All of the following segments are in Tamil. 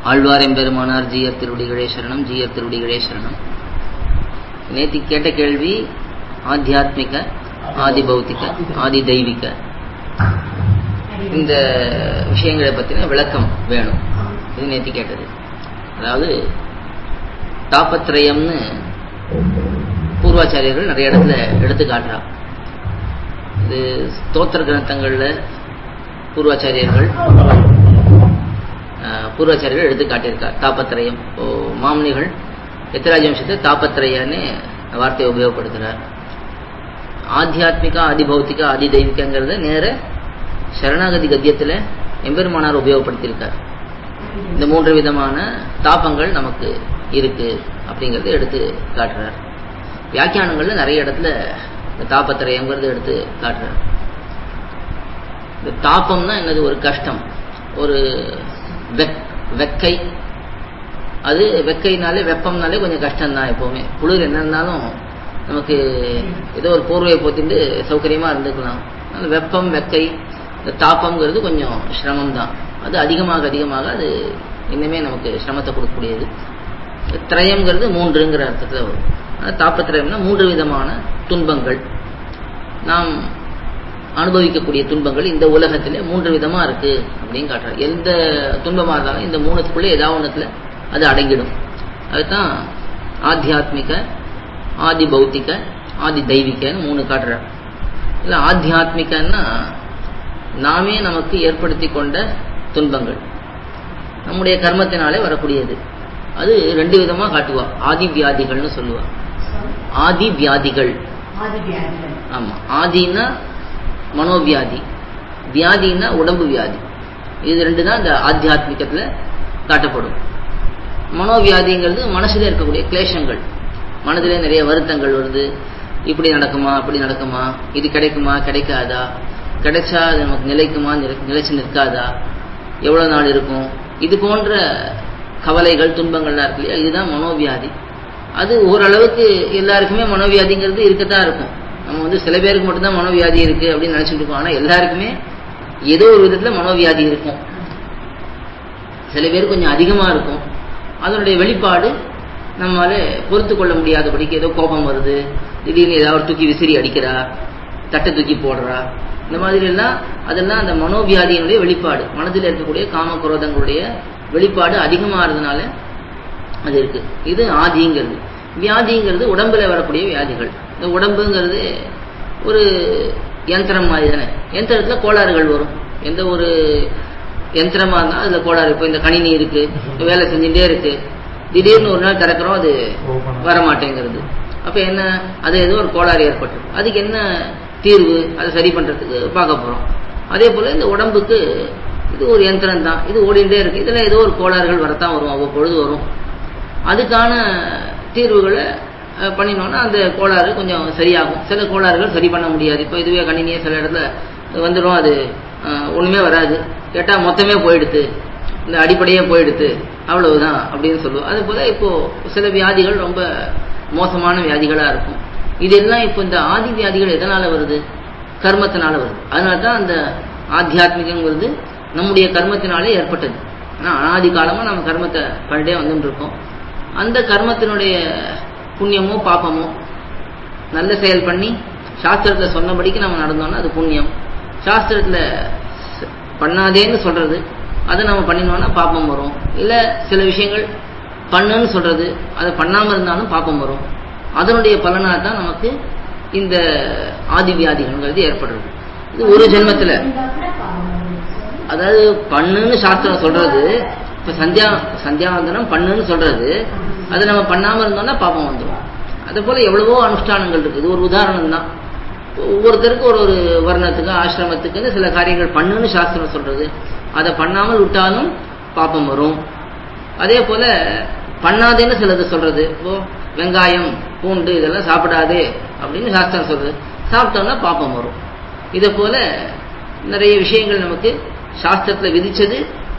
ஆழ்வார் எம்பெருமானார் ஜீயர் திருவடிகளே சரணம் ஜீயர் திருவடிகளே சரணம் நேத்தி கேட்ட கேள்வி ஆத்தியாத்மிக ஆதி பௌத்திக ஆதி தெய்வீக இந்த விஷயங்களை பற்றின விளக்கம் வேணும் இது நேத்தி கேட்டது அதாவது தாபத்திரயம்னு பூர்வாச்சாரியர்கள் நிறைய இடத்துல எடுத்து காட்டுறா இது ஸ்தோத்திர கிரந்தங்கள்ல பூர்வாச்சாரியர்கள் அஹ், பூர்வாச்சாரியர்கள் எடுத்து காட்டியிருக்கார் தாபத்திரயம் ஓ மாமனிகள் எத்திராஜ வம்சத்தை தாபத்திரயன்னு வார்த்தையை உபயோகப்படுத்துகிறார் ஆத்தியாத்மிக ஆதி பௌத்திக ஆதி தெய்வீகங்கிறத நேர சரணாகதி கத்தியத்தில் எம்பெருமானார் உபயோகப்படுத்தியிருக்கார் இந்த மூன்று விதமான தாபங்கள் நமக்கு இருக்கு அப்படிங்கறத எடுத்து காட்டுறார் வியாக்கியானங்கள்ல நிறைய இடத்துல இந்த தாபத்திரயங்கிறது எடுத்து காட்டுறார் இந்த தாபம்னா என்னது ஒரு கஷ்டம் ஒரு வெக் வெக்கை அது வெக்கைனாலே வெப்பம்னாலே கொஞ்சம் கஷ்டம்தான் எப்பவுமே குளிர் என்ன இருந்தாலும் நமக்கு ஏதோ ஒரு போர்வையை போத்திட்டு சௌகரியமா இருந்துக்கலாம் அந்த வெப்பம் வெக்கை இந்த தாப்பம்ங்கிறது கொஞ்சம் சிரமம் தான் அது அதிகமாக அதிகமாக அது இன்னுமே நமக்கு சிரமத்தை கொடுக்கக்கூடியது திரயம்ங்கிறது மூன்றுங்கிற அர்த்தத்தில் வரும் அது தாப்பத்திரயம்னா மூன்று விதமான துன்பங்கள் நாம் அனுபவிக்கக்கூடிய துன்பங்கள் இந்த உலகத்திலே மூன்று விதமா இருக்கு அப்படின்னு காட்டுறாரு எந்த துன்பமா இருந்தாலும் இந்த மூணுத்துக்குள்ளே ஏதாவது ஒண்ணுத்துல அது அடங்கிடும் அதுதான் ஆத்தியாத்மிக ஆதி பௌத்திக ஆதி தெய்வீகன்னு மூணு காட்டுறார் இல்ல ஆத்தியாத்மிகன்னா நாமே நமக்கு ஏற்படுத்தி கொண்ட துன்பங்கள் நம்முடைய கர்மத்தினாலே வரக்கூடியது அது ரெண்டு விதமா காட்டுவா ஆதி வியாதிகள்னு சொல்லுவா ஆதி வியாதிகள் ஆதி வியாதிகள் ஆமா ஆதின்னா மனோவியாதி வியாதின்னா உடம்பு வியாதி இது ரெண்டு தான் இந்த ஆத்தியாத்மிகத்துல காட்டப்படும் மனோவியாதிங்கிறது மனசுல இருக்கக்கூடிய கிளேஷங்கள் மனதிலே நிறைய வருத்தங்கள் வருது இப்படி நடக்குமா அப்படி நடக்குமா இது கிடைக்குமா கிடைக்காதா கிடைச்சா அது நமக்கு நிலைக்குமா நிலை- நிலைச்சு நிற்காதா எவ்வளவு நாள் இருக்கும் இது போன்ற கவலைகள் துன்பங்கள்லாம் இருக்கு இல்லையா இதுதான் மனோவியாதி அது ஓரளவுக்கு எல்லாருக்குமே மனோவியாதிங்கிறது இருக்கத்தான் இருக்கும் நம்ம வந்து சில பேருக்கு மட்டும்தான் மனோவியாதி இருக்கு அப்படின்னு நினைச்சிட்டு இருக்கோம் ஆனா எல்லாருக்குமே ஏதோ ஒரு விதத்துல மனோவியாதி இருக்கும் சில பேர் கொஞ்சம் அதிகமா இருக்கும் அதனுடைய வெளிப்பாடு நம்மால பொறுத்து கொள்ள முடியாதபடிக்கு ஏதோ கோபம் வருது திடீர்னு ஏதாவது ஒரு தூக்கி விசிறி அடிக்கிறா தட்டை தூக்கி போடுறா இந்த மாதிரி எல்லாம் அதெல்லாம் அந்த மனோவியாதியினுடைய வெளிப்பாடு மனதில் இருக்கக்கூடிய காம குரோதங்களுடைய வெளிப்பாடு அதிகமாகிறதுனால அது இருக்கு இது ஆதிங்கிறது வியாதிங்கிறது உடம்புல வரக்கூடிய வியாதிகள் இந்த உடம்புங்கிறது ஒரு யந்திரம் மாதிரி தானே யந்திரத்துல கோளாறுகள் வரும் எந்த ஒரு யந்திரமா இருந்தா அதுல கோளாறு இப்போ இந்த கணினி இருக்கு வேலை செஞ்சுட்டே இருக்கு திடீர்னு ஒரு நாள் திறக்கிறோம் அது வர மாட்டேங்கிறது அப்ப என்ன அது ஏதோ ஒரு கோளாறு ஏற்பட்டு அதுக்கு என்ன தீர்வு அதை சரி பண்றதுக்கு பார்க்க போறோம் அதே போல இந்த உடம்புக்கு இது ஒரு யந்திரம் தான் இது ஓடிண்டே இருக்கு இதுல ஏதோ ஒரு கோளாறுகள் வரத்தான் வரும் அவ்வப்பொழுது வரும் அதுக்கான தீர்வுகளை அஹ், பண்ணினோம்னா அந்த கோளாறு கொஞ்சம் சரியாகும் சில கோளாறுகள் சரி பண்ண முடியாது இப்போ இதுவே கணினியே சில இடத்துல வந்துடும் அது அஹ், ஒண்ணுமே வராது கேட்டா மொத்தமே போயிடுது இந்த அடிப்படையே போயிடுது அவ்வளவுதான் அப்படின்னு சொல்லுவோம் அது போல இப்போ சில வியாதிகள் ரொம்ப மோசமான வியாதிகளா இருக்கும் இதெல்லாம் இப்போ இந்த ஆதி வியாதிகள் எதனால வருது கர்மத்தினால வருது அதனால தான் அந்த ஆத்தியாத்மிகங்கிறது நம்முடைய கர்மத்தினாலே ஏற்பட்டது ஆனா அனாதி காலமா நம்ம கர்மத்தை பண்ணிட்டே வந்துட்டு இருக்கோம் அந்த கர்மத்தினுடைய புண்ணியமோ பாப்பமோ நல்ல செயல் பண்ணி சாஸ்திரத்துல சொன்னபடிக்கு நம்ம நடந்தோம்னா அது புண்ணியம் சாஸ்திரத்துல ச- பண்ணாதேன்னு சொல்றது அதை நம்ம பண்ணினோம்னா பாப்பம் வரும் இல்ல சில விஷயங்கள் பண்ணுன்னு சொல்றது அதை பண்ணாம இருந்தாலும் பாப்பம் வரும் அதனுடைய பலனா தான் நமக்கு இந்த ஆதி வியாதிகள்ங்கிறது ஏற்படுறது இது ஒரு ஜென்மத்துல இருந்தா கூட பாவம் வரும். அதாவது பண்ணுன்னு சாஸ்திரம் சொல்றது இப்ப சந்தியா சந்தியாவந்தனம் பண்ணுன்னு சொல்றது அதை நம்ம பண்ணாம இருந்தோம்னா பாபம் வந்துடும் அதே போல எவ்வளவோ அனுஷ்டானங்கள் இருக்கு இது ஒரு உதாரணம் தான் ஒவ்வொருத்தருக்கும் ஒரு ஒரு வர்ணத்துக்கு ஆசிரமத்துக்குன்னு சில காரியங்கள் பண்ணுன்னு சாஸ்திரம் சொல்றது அதை பண்ணாமல் விட்டாலும் பாப்பம் வரும் அதே போல பண்ணாதேன்னு சிலது சொல்றது இப்போ வெங்காயம் பூண்டு இதெல்லாம் சாப்பிடாதே அப்படின்னு சாஸ்திரம் சொல்றது சாப்பிட்டோம்னா பாப்பம் வரும் இதை போல நிறைய விஷயங்கள் நமக்கு சாஸ்திரத்துல விதிச்சது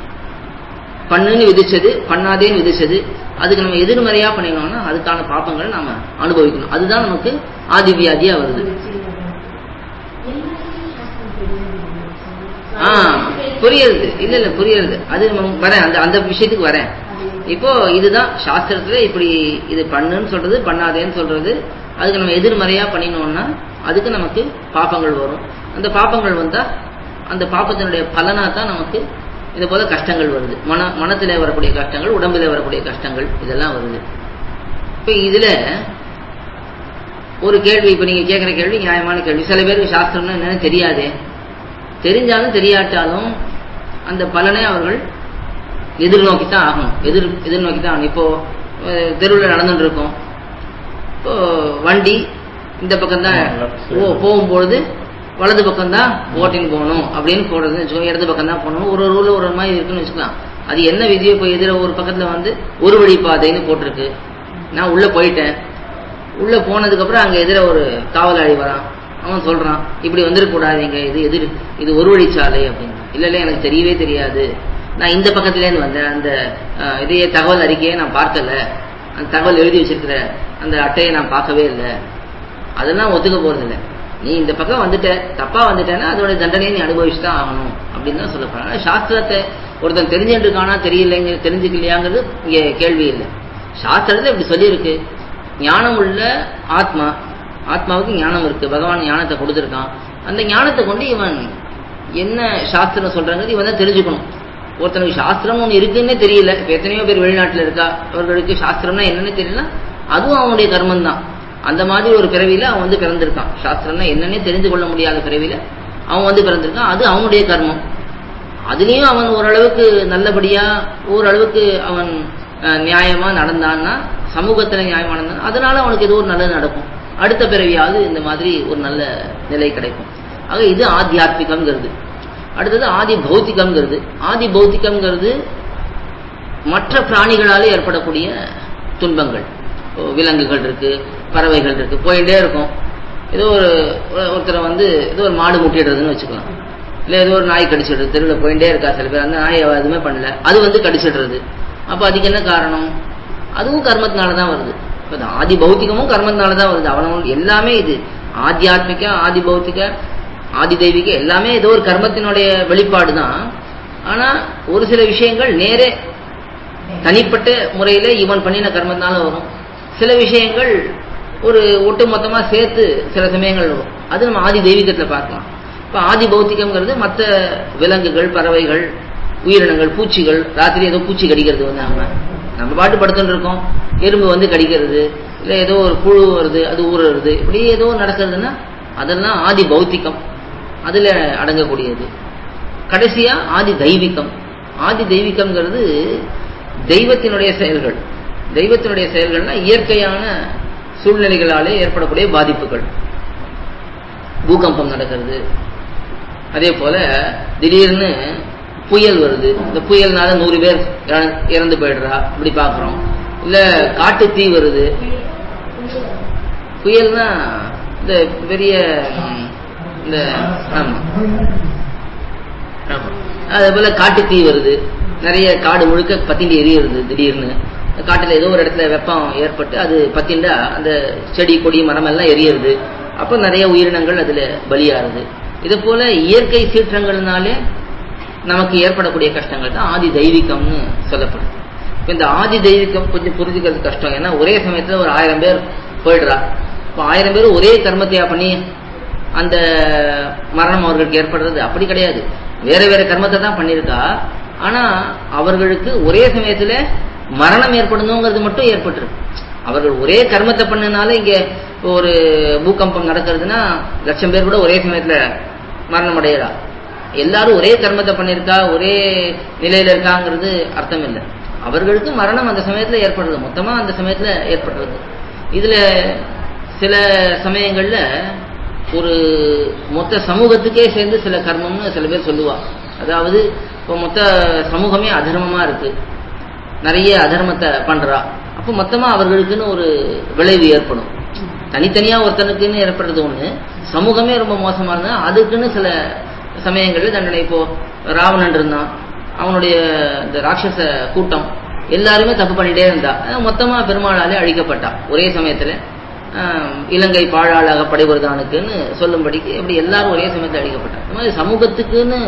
பண்ணுன்னு விதிச்சது பண்ணாதேன்னு விதிச்சது அதுக்கு நம்ம எதிர்மறையா பண்ணினோம்னா அதுக்கான பாப்பங்களை நாம அனுபவிக்கணும் அதுதான் நமக்கு ஆதி வியாதியா வருது எல்லாத்தையும் சாஸ்திரம் தெரியாது. ஆ புரியுது இல்ல இல்ல புரியுது அது ம- வரேன் அந்த அந்த விஷயத்துக்கு வரேன் இப்போ இதுதான் சாஸ்திரத்துல இப்படி இது பண்ணுன்னு சொல்றது பண்ணாதேன்னு சொல்றது அதுக்கு நம்ம எதிர்மறையா பண்ணினோம்னா அதுக்கு நமக்கு பாப்பங்கள் வரும் அந்த பாப்பங்கள் வந்தா அந்த பாப்பத்தினுடைய பலனா தான் நமக்கு இது போல கஷ்டங்கள் வருது மன மனத்திலே வரக்கூடிய கஷ்டங்கள் உடம்பிலே வரக்கூடிய கஷ்டங்கள் இதெல்லாம் வருது இப்ப இதுல ஒரு கேள்வி இப்ப நீங்க கேட்கிற கேள்வி நியாயமான கேள்வி சில பேருக்கு சாஸ்திரம்னா என்னன்னு தெரியாதே தெரிஞ்சாலும் தெரியாட்டாலும் அந்த பலனை அவர்கள் எதிர்நோக்கி தான் ஆகணும் எதிர் எதிர்நோக்கி தான் ஆகணும் இப்போ தெருவில் நடந்துட்டு இருக்கோம் இப்போ வண்டி இந்த பக்கம் தான் போகும்பொழுது வலது பக்கம் தான் ஓட்டிங் போகணும் அப்படின்னு போடுறதுன்னு வச்சுக்கோ இடது பக்கம் தான் போகணும் ஒரு ஒரு ரூல ஒரு ஒரு மாதிரி இருக்குன்னு வச்சுக்கலாம் அது என்ன விதியோ இப்போ எதிர ஒரு பக்கத்துல வந்து ஒரு வழி பாதைன்னு போட்டிருக்கு நான் உள்ள போயிட்டேன் உள்ள போனதுக்கு அப்புறம் அங்க எதிர ஒரு காவலாளி வரான் அவன் சொல்றான் இப்படி வந்துடக்கூடாதீங்க இது எதிர் இது ஒரு வழிச்சாலை அப்படின்னு இல்ல இல்ல எனக்கு தெரியவே தெரியாது நான் இந்த பக்கத்துல இருந்து வந்தேன் அந்த அஹ், இதையே தகவல் அறிக்கையை நான் பார்க்கல அந்த தகவல் எழுதி வச்சிருக்கிற அந்த அட்டையை நான் பார்க்கவே இல்லை அதெல்லாம் ஒத்துக்க போறது இல்ல நீ இந்த பக்கம் வந்துட்ட தப்பா வந்துட்டேன்னா அதோட தண்டனையை நீ அனுபவிச்சு தான் ஆகணும் அப்படின்னு தான் சொல்ல போறாங்க சாஸ்திரத்தை ஒருத்தன் தெரிஞ்சுட்டு இருக்கானா தெரியலைங்க தெரிஞ்சுக்கலையாங்கிறது இங்க கேள்வி இல்லை சாஸ்திரத்துல இப்படி சொல்லியிருக்கு ஞானம் உள்ள ஆத்மா ஆத்மாவுக்கு ஞானம் இருக்கு பகவான் ஞானத்தை கொடுத்துருக்கான் அந்த ஞானத்தை கொண்டு இவன் என்ன சாஸ்திரம் சொல்றாங்கிறது இவன் தான் தெரிஞ்சுக்கணும் ஒருத்தனுக்கு சாஸ்திரம் ஒன்று இருக்குன்னே தெரியல இப்ப எத்தனையோ பேர் வெளிநாட்டுல இருக்கா அவர்களுக்கு சாஸ்திரம்னா என்னன்னு தெரியல அதுவும் அவனுடைய கர்மம் தான் அந்த மாதிரி ஒரு பிறவியில அவன் வந்து பிறந்திருக்கான் சாஸ்திரம்னா என்னன்னே தெரிந்து கொள்ள முடியாத பிறவியில அவன் வந்து பிறந்திருக்கான் அது அவனுடைய கர்மம் அதுலயும் அவன் ஓரளவுக்கு நல்லபடியா ஓரளவுக்கு அவன் அஹ், நியாயமா நடந்தான்னா சமூகத்துல நியாயமா நடந்தான் அதனால அவனுக்கு ஏதோ ஒரு நல்லது நடக்கும் அடுத்த பிறவியாவது இந்த மாதிரி ஒரு நல்ல நிலை கிடைக்கும் ஆக இது ஆத்தியாத்மிகம்ங்கிறது அடுத்தது ஆதி பௌத்திகம்ங்கிறது ஆதி பௌத்திகம்ங்கிறது மற்ற பிராணிகளாலே ஏற்படக்கூடிய துன்பங்கள் இப்போ விலங்குகள் இருக்கு பறவைகள் இருக்கு போயிட்டே இருக்கும் ஏதோ ஒரு ஒரு- ஒருத்தரை வந்து ஏதோ ஒரு மாடு முட்டிடுறதுன்னு வச்சுக்கலாம் இல்ல ஏதோ ஒரு நாய் கடிச்சிடுறது தெருவில் போயிட்டே இருக்கா சில பேர் அந்த நாய் அவ எதுவுமே பண்ணல அது வந்து கடிச்சிடுறது அப்ப அதுக்கு என்ன காரணம் அதுவும் கர்மத்தினால தான் வருது இப்ப இந்த ஆதி பௌத்திகமும் கர்மத்தினால தான் வருது அவனவங்க எல்லாமே இது ஆத்தியாத்மிக ஆதி பௌத்திக ஆதி தெய்வீக எல்லாமே ஏதோ ஒரு கர்மத்தினுடைய வெளிப்பாடு தான் ஆனா ஒரு சில விஷயங்கள் நேரே தனிப்பட்ட முறையில இவன் பண்ணின கர்மத்தினால வரும் சில விஷயங்கள் ஒரு ஒட்டுமொத்தமா சேர்த்து சில சமயங்கள் வரும் அது நம்ம ஆதி தெய்வீகத்துல பார்க்கலாம் இப்ப ஆதி பௌத்திகம்ங்கிறது மற்ற விலங்குகள் பறவைகள் உயிரினங்கள் பூச்சிகள் ராத்திரி ஏதோ பூச்சி கடிக்கிறது வந்து நம்ம நம்ம பாட்டு படுத்துட்டு இருக்கோம் எறும்பு வந்து கடிக்கிறது இல்ல ஏதோ ஒரு புழு வருது அது ஊறுறது இப்படி ஏதோ நடக்கிறதுன்னா அதெல்லாம் ஆதி பௌத்திகம் அதுல அடங்கக்கூடியது கடைசியா ஆதி தெய்வீகம் ஆதி தெய்வீகம்ங்கிறது தெய்வத்தினுடைய செயல்கள் தெய்வத்தினுடைய செயல்கள்னா இயற்கையான சூழ்நிலைகளாலே ஏற்படக்கூடிய பாதிப்புகள் பூகம்பம் நடக்கிறது அதே போல திடீர்னு புயல் வருது இந்த புயல்னால நூறு பேர் இற- இறந்து போயிடுறா இப்படி பாக்குறோம் இல்ல காட்டு தீ வருது புயல்னா இந்த பெரிய ம், இந்த ஆமா ஆமா. அதே போல காட்டு தீ வருது நிறைய காடு முழுக்க பத்திண்டு எரியுறது திடீர்னு காட்டுல ஏதோ ஒரு இடத்துல வெப்பம் ஏற்பட்டு அது பத்திண்டா அந்த செடி கொடி மரம் எல்லாம் எரியுறது அப்ப நிறைய உயிரினங்கள் அதுல பலியாகுது இது போல இயற்கை சீற்றங்கள்னாலே நமக்கு ஏற்படக்கூடிய கஷ்டங்கள் தான் ஆதி தெய்வீகம்னு சொல்லப்படுது இப்ப இந்த ஆதி தெய்வீகம் கொஞ்சம் புரிஞ்சுக்கிறது கஷ்டம் ஏன்னா ஒரே சமயத்துல ஒரு ஆயிரம் பேர் போயிடுறா இப்போ ஆயிரம் பேர் ஒரே கர்மத்தையா பண்ணி அந்த மரணம் அவர்களுக்கு ஏற்படுறது அப்படி கிடையாது வேற வேற கர்மத்தை தான் பண்ணியிருக்கா ஆனா அவர்களுக்கு ஒரே சமயத்துல மரணம் ஏற்படணுங்கிறது மட்டும் ஏற்பட்டிருக்கு அவர்கள் ஒரே கர்மத்தை பண்ணனால இங்க ஒரு பூகம்பம் நடக்கிறதுனா லட்சம் பேர் கூட ஒரே சமயத்துல மரணம் அடையறா எல்லாரும் ஒரே கர்மத்தை பண்ணியிருக்கா ஒரே நிலையில இருக்காங்கிறது அர்த்தம் இல்லை அவர்களுக்கு மரணம் அந்த சமயத்துல ஏற்படுறது மொத்தமா அந்த சமயத்துல ஏற்படுறது இதுல சில சமயங்கள்ல ஒரு மொத்த சமூகத்துக்கே சேர்ந்து சில கர்மம்னு சில பேர் சொல்லுவா அதாவது இப்போ மொத்த சமூகமே அதர்மமா இருக்கு நிறைய அதர்மத்தை பண்றா அப்போ மொத்தமா அவர்களுக்குன்னு ஒரு விளைவு ஏற்படும் தனித்தனியா ஒருத்தனுக்குன்னு ஏற்படுறது ஒண்ணு சமூகமே ரொம்ப மோசமா இருந்தா அதுக்குன்னு சில சமயங்கள்ல தண்டனை இப்போ ராவணன் இருந்தான் அவனுடைய இந்த ராட்சச கூட்டம் எல்லாருமே தப்பு பண்ணிட்டே இருந்தா அஹ் மொத்தமா பெருமாளாலே அழிக்கப்பட்டா ஒரே சமயத்துல ஆஹ் இலங்கை பாழாளாக படைபுரதானுக்குன்னு சொல்லும்படிக்கு இப்படி எல்லாரும் ஒரே சமயத்தில் அழிக்கப்பட்டாங்க இந்த மாதிரி சமூகத்துக்குன்னு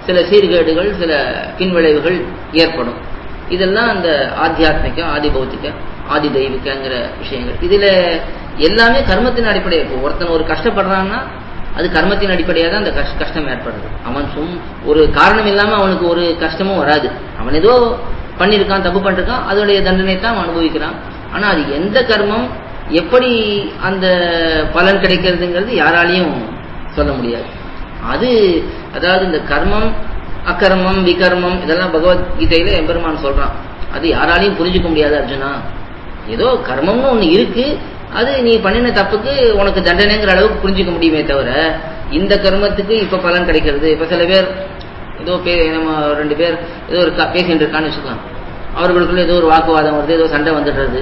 சில சீர்கேடுகள் சில பின்விளைவுகள் ஏற்படும் இதெல்லாம் அந்த ஆத்தியாத்மிக ஆதி பௌத்திக ஆதி தெய்வீகங்கிற விஷயங்கள் இதுல எல்லாமே கர்மத்தின் அடிப்படையில் இப்போ ஒருத்தன் ஒரு கஷ்டப்படுறான்னா அது கர்மத்தின் அடிப்படையாக தான் அந்த கஷ்ட கஷ்டம் ஏற்படுது அவன் சும் ஒரு காரணம் இல்லாம அவனுக்கு ஒரு கஷ்டமும் வராது அவன் ஏதோ பண்ணியிருக்கான் தப்பு பண்ணிருக்கான் அதோடைய தண்டனை தான் அவன் அனுபவிக்கிறான் ஆனா அது எந்த கர்மம் எப்படி அந்த பலன் கிடைக்கிறதுங்கிறது யாராலையும் சொல்ல முடியாது அது அதாவது இந்த கர்மம் அக்கர்மம் விகர்மம் இதெல்லாம் பகவத்கீதையில எம்பெருமான் சொல்றான் அது யாராலையும் புரிஞ்சுக்க முடியாது அர்ஜுனா ஏதோ கர்மம்னு ஒண்ணு இருக்கு அது நீ பண்ணின தப்புக்கு உனக்கு தண்டனைங்கிற அளவுக்கு புரிஞ்சுக்க முடியுமே தவிர இந்த கர்மத்துக்கு இப்ப பலன் கிடைக்கிறது இப்ப சில பேர் ஏதோ பே நம்ம ரெண்டு பேர் ஏதோ ஒரு க- பேசிட்டு இருக்கான்னு வச்சுக்கலாம் அவர்களுக்குள்ள ஏதோ ஒரு வாக்குவாதம் வருது ஏதோ சண்டை வந்துடுறது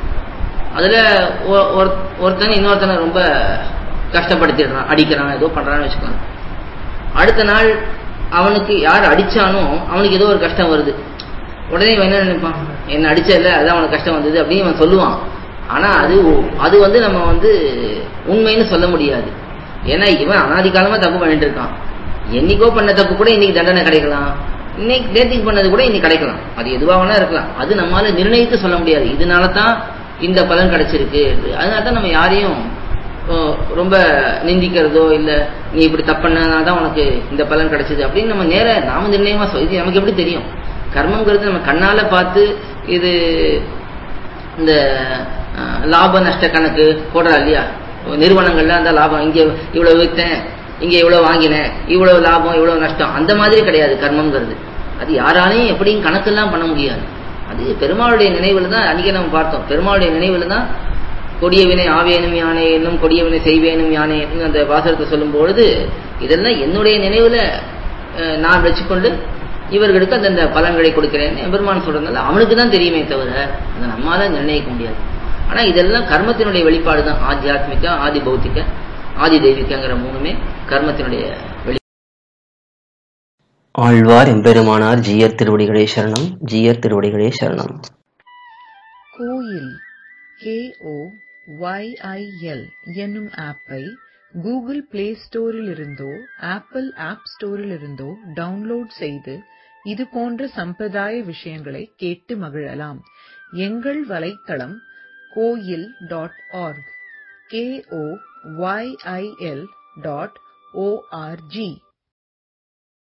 அதுல ஒ- ஒரு- ஒருத்தன் இன்னொருத்தனை ரொம்ப கஷ்டப்படுத்திடுறான் அடிக்கிறான் ஏதோ பண்றான்னு வச்சுக்கலாம் அடுத்த நாள் அவனுக்கு யார் அடிச்சானோ அவனுக்கு ஏதோ ஒரு கஷ்டம் வருது உடனே இவன் என்ன நினைப்பான் என்ன அடிச்சல அதான் அவனுக்கு கஷ்டம் வந்தது அப்படின்னு இவன் சொல்லுவான் ஆனா அது அது வந்து நம்ம வந்து உண்மைன்னு சொல்ல முடியாது ஏன்னா இவன் அனாதி காலமா தப்பு பண்ணிட்டு இருக்கான் என்னைக்கோ பண்ண தப்பு கூட இன்னைக்கு தண்டனை கிடைக்கலாம் இன்னைக்கு நேத்திக்கு பண்ணது கூட இன்னைக்கு கிடைக்கலாம் அது எதுவா வேணா இருக்கலாம் அது நம்மால நிர்ணயித்து சொல்ல முடியாது இதனால தான் இந்த பலன் கிடைச்சிருக்கு அதனால தான் நம்ம யாரையும் ஓ, ரொம்ப நிந்திக்கிறதோ இல்ல நீ இப்படி தப்புனாதான் தான் உனக்கு இந்த பலன் கிடைச்சது அப்படின்னு நம்ம நேர நாம நிர்ணயமா சொல் இது நமக்கு எப்படி தெரியும் கர்மங்கிறது நம்ம கண்ணால பார்த்து இது இந்த அஹ், லாப நஷ்ட கணக்கு போடுறா இல்லையா நிறுவனங்கள்ல அந்த லாபம் இங்க இவ்வளவு வித்தேன் இங்க இவ்வளவு வாங்கினேன் இவ்வளவு லாபம் இவ்வளவு நஷ்டம் அந்த மாதிரி கிடையாது கர்மங்கிறது அது யாராலையும் எப்படியும் கணக்கெல்லாம் பண்ண முடியாது அது பெருமாளுடைய நினைவுல தான் அன்னைக்கு நம்ம பார்த்தோம் பெருமாளுடைய நினைவுல தான் கொடிய வினை ஆவேனும் யானே என்னும் கொடிய வினை செய்வேனும் யானே என்னும் அந்த வாசகத்தை சொல்லும் பொழுது இதெல்லாம் என்னுடைய நினைவுல அஹ், நான் வச்சுக்கொண்டு இவர்களுக்கு அந்தந்த பலன்களை கொடுக்கிறேன்னு எம்பெருமான் சொல்றதுனால அவனுக்கு தான் தெரியுமே தவிர அதை நம்மால நிர்ணயிக்க முடியாது ஆனா இதெல்லாம் கர்மத்தினுடைய வெளிப்பாடு தான் ஆத்தியாத்மிக ஆதி பௌத்திக ஆதி தெய்வீகங்கிற மூணுமே கர்மத்தினுடைய வெளி ஆழ்வார் எம்பெருமானார் ஜீயர் திருவடிகளே சரணம் ஜீயர் திருவடிகளே சரணம் கோயில் கேஓ ஒய்ஐஎல் என்னும் ஆப்பை கூகுள் பிளே ஸ்டோரில் இருந்தோ ஆப்பிள் ஆப் ஸ்டோரில் இருந்தோ டவுன்லோட் செய்து இது போன்ற சம்பிரதாய விஷயங்களை கேட்டு மகிழலாம் எங்கள் வலைத்தளம் Koyil dot org K O Y I L dot O R G